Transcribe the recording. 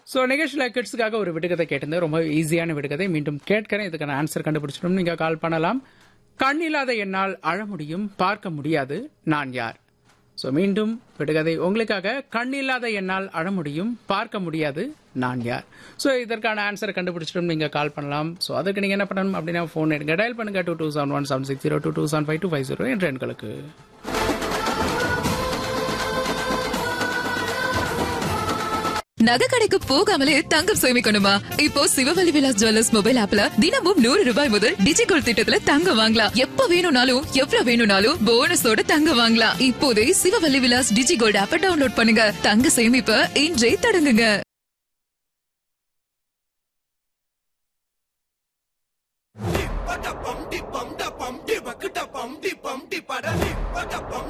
So நிகழ்ச்சியில் கிட்ஸுக்காக ஒரு விடுகதை கேட்டிருந்தேன் ரொம்ப ஈஸியான விடுகதை மீண்டும் கேட்கிறேன் இதுக்கான ஆன்சர் கண்டுபிடிச்சிடும் நீங்கள் கால் பண்ணலாம் கண் இல்லாத என்னால் அழ முடியும் பார்க்க முடியாது நான் யார் ஸோ மீண்டும் விடுகதை உங்களுக்காக கண் இல்லாத என்னால் அழ முடியும் பார்க்க முடியாது நான் யார் ஸோ இதற்கான ஆன்சர் கண்டுபிடிச்சிடும் நீங்கள் கால் பண்ணலாம் ஸோ அதுக்கு நீங்கள் என்ன பண்ணணும் அப்படின்னா ஃபோன் எடுங்க டயல் பண்ணுங்க two two seven one seven six zero two two seven five two five zero என்ற எண்களுக்கு நகை கடைக்கு போகாமலே தங்கம் சேமிக்கணுமா இப்போ சிவவலி விலாஸ் ஜுவல்லர்ஸ் மொபைல் ஆப்ல தினமும் நூறு ரூபாய் முதல் டிஜிகோல்ட் திட்டத்துல தங்கம் வாங்கலாம் எப்ப வேணும்னாலும் எவ்வளவு வேணும்னாலும் போனஸோட தங்கம் வாங்கலாம் இப்போதே சிவவல்லி விலாஸ் டிஜிகோல்ட் ஆப்பை டவுன்லோட் பண்ணுங்க தங்க சேமிப்ப இன்றே தொடங்குங்க Pum, di pum, da pum, di bakda pum, di pum, di pada di pada pum.